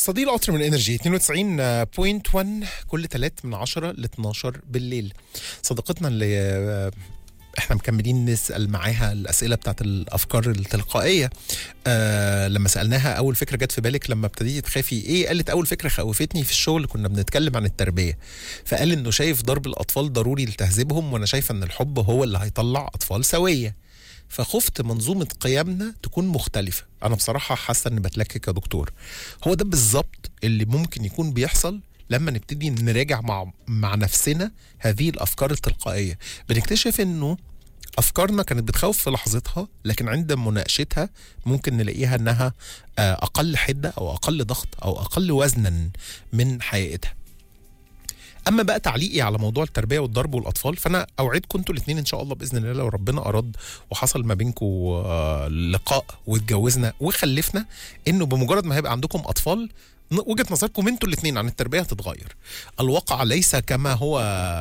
صديق القطر من انرجي 92.1 كل 3 من 10 ل 12 بالليل صديقتنا اللي آه، احنا مكملين نسال معاها الاسئله بتاعت الافكار التلقائيه آه لما سالناها اول فكره جت في بالك لما ابتديتي تخافي ايه قالت اول فكره خوفتني في الشغل كنا بنتكلم عن التربيه فقال انه شايف ضرب الاطفال ضروري لتهذيبهم وانا شايفه ان الحب هو اللي هيطلع اطفال سويه فخفت منظومه قيمنا تكون مختلفه انا بصراحه حاسه اني بتلكك يا دكتور هو ده بالظبط اللي ممكن يكون بيحصل لما نبتدي نراجع مع مع نفسنا هذه الافكار التلقائيه بنكتشف انه افكارنا كانت بتخوف في لحظتها لكن عند مناقشتها ممكن نلاقيها انها آه، اقل حده او اقل ضغط او اقل وزنا من حقيقتها اما بقى تعليقي على موضوع التربيه والضرب والاطفال فانا اوعدكم انتوا الاثنين ان شاء الله باذن الله لو ربنا اراد وحصل ما بينكم آه، لقاء واتجوزنا وخلفنا انه بمجرد ما هيبقى عندكم اطفال ن- وجهه نظركم انتوا الاثنين عن التربيه هتتغير الواقع ليس كما هو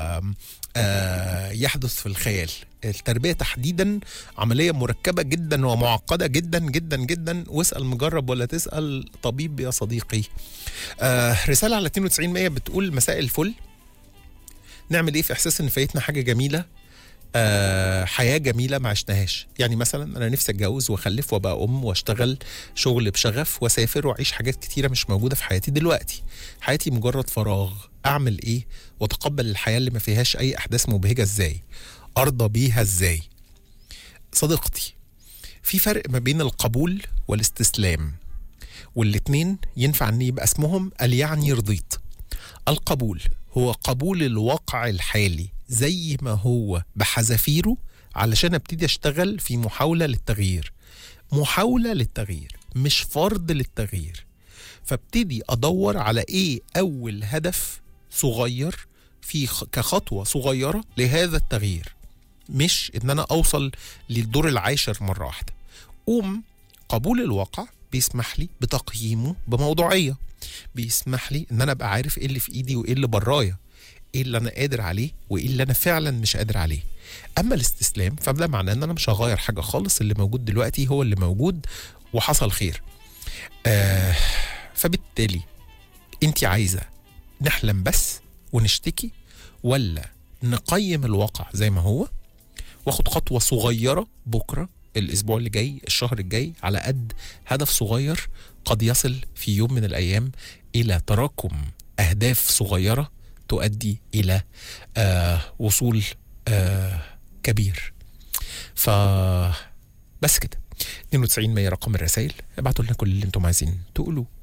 آه، يحدث في الخيال التربيه تحديدا عمليه مركبه جدا ومعقده جدا جدا جدا واسال مجرب ولا تسال طبيب يا صديقي آه رساله على 92 100 بتقول مساء الفل نعمل ايه في احساس ان فايتنا حاجه جميله آه حياه جميله ما عشناهاش يعني مثلا انا نفسي اتجوز واخلف وابقى ام واشتغل شغل بشغف واسافر واعيش حاجات كتيره مش موجوده في حياتي دلوقتي حياتي مجرد فراغ اعمل ايه واتقبل الحياه اللي ما فيهاش اي احداث مبهجه ازاي ارضى بيها ازاي صديقتي في فرق ما بين القبول والاستسلام والاتنين ينفع ان يبقى اسمهم اليعني رضيت القبول هو قبول الواقع الحالي زي ما هو بحذافيره علشان ابتدي اشتغل في محاولة للتغيير محاولة للتغيير مش فرض للتغيير فابتدي ادور على ايه اول هدف صغير في خ- كخطوة صغيرة لهذا التغيير مش ان انا اوصل للدور العاشر مرة واحدة قوم قبول الواقع بيسمح لي بتقييمه بموضوعية بيسمح لي ان انا ابقى عارف ايه اللي في ايدي وايه اللي برايا ايه اللي انا قادر عليه وايه اللي انا فعلا مش قادر عليه اما الاستسلام فده معناه ان انا مش هغير حاجه خالص اللي موجود دلوقتي هو اللي موجود وحصل خير آه فبالتالي انت عايزه نحلم بس ونشتكي ولا نقيم الواقع زي ما هو واخد خطوه صغيره بكره الاسبوع اللي جاي الشهر الجاي على قد هدف صغير قد يصل في يوم من الايام الى تراكم اهداف صغيره تؤدي الى آه وصول آه كبير ف بس كده 92 100 رقم الرسائل ابعتوا لنا كل اللي انتم عايزين تقولوا